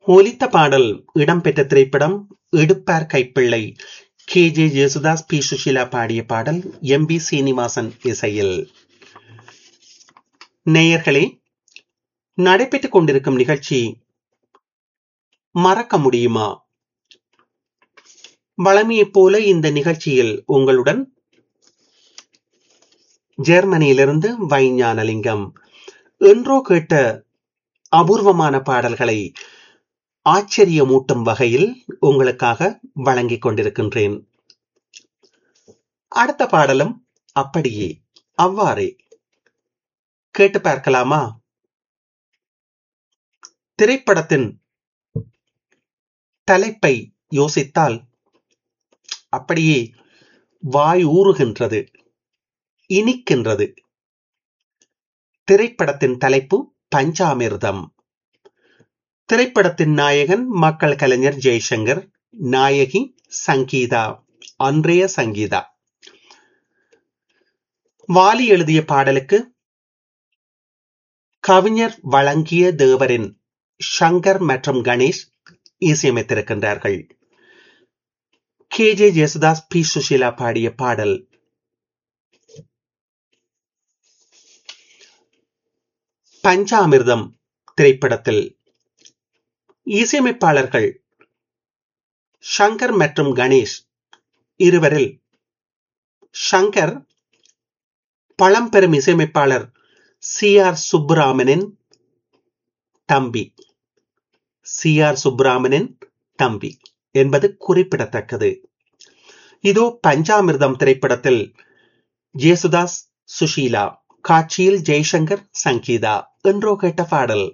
ஒலித்த பாடல் இடம்பெற்ற திரைப்படம் Eduppar Kaippillai K J Jesudas P Susheela பாடிய பாடல் எம் பி சீனிவாசன் இசையில் நேயர்களே நடைபெற்றுக் கொண்டிருக்கும் நிகழ்ச்சி மறக்க முடியுமா வளமையைப் போல இந்த நிகழ்ச்சியில் உங்களுடன் ஜெர்மனியிலிருந்து வைஞானலிங்கம் என்றோ கேட்ட அபூர்வமான பாடல்களை ஆச்சரியமூட்டும் வகையில் உங்களுக்காக வழங்கிக் கொண்டிருக்கின்றேன் அடுத்த பாடலும் அப்படியே அவ்வாறே கேட்டு பார்க்கலாமா திரைப்படத்தின் தலைப்பை யோசித்தால் அப்படியே வாய் ஊறுகின்றது இனிக்கின்றது திரைப்படத்தின் தலைப்பு பஞ்சாமிர்தம் திரைப்படத்தின் நாயகன் மக்கள் கலைஞர் ஜெய்சங்கர் நாயகி சங்கீதா அன்றைய சங்கீதா வாலி எழுதிய பாடலுக்கு கவிஞர் வழங்கிய தேவரின் ஷங்கர் மற்றும் கணேஷ் இசையமைத்திருக்கின்றார்கள் K J Jesudas P Susheela பாடிய பாடல் பஞ்சாமிர்தம் திரைப்படத்தில் இசையமைப்பாளர்கள் ஷங்கர் மற்றும் கணேஷ் இருவரில் ஷங்கர் பழம்பெரும் இசையமைப்பாளர் சி ஆர் சுப்புராமனின் தம்பி சி ஆர் சுப்புராமனின் தம்பி என்பது குறிப்பிடத்தக்கது இதோ பஞ்சாமிர்தம் திரைப்படத்தில் ஜேசுதாஸ் சுஷீலா காட்சியில் ஜெய்சங்கர் சங்கீதா என்றோ கேட்ட பாடல்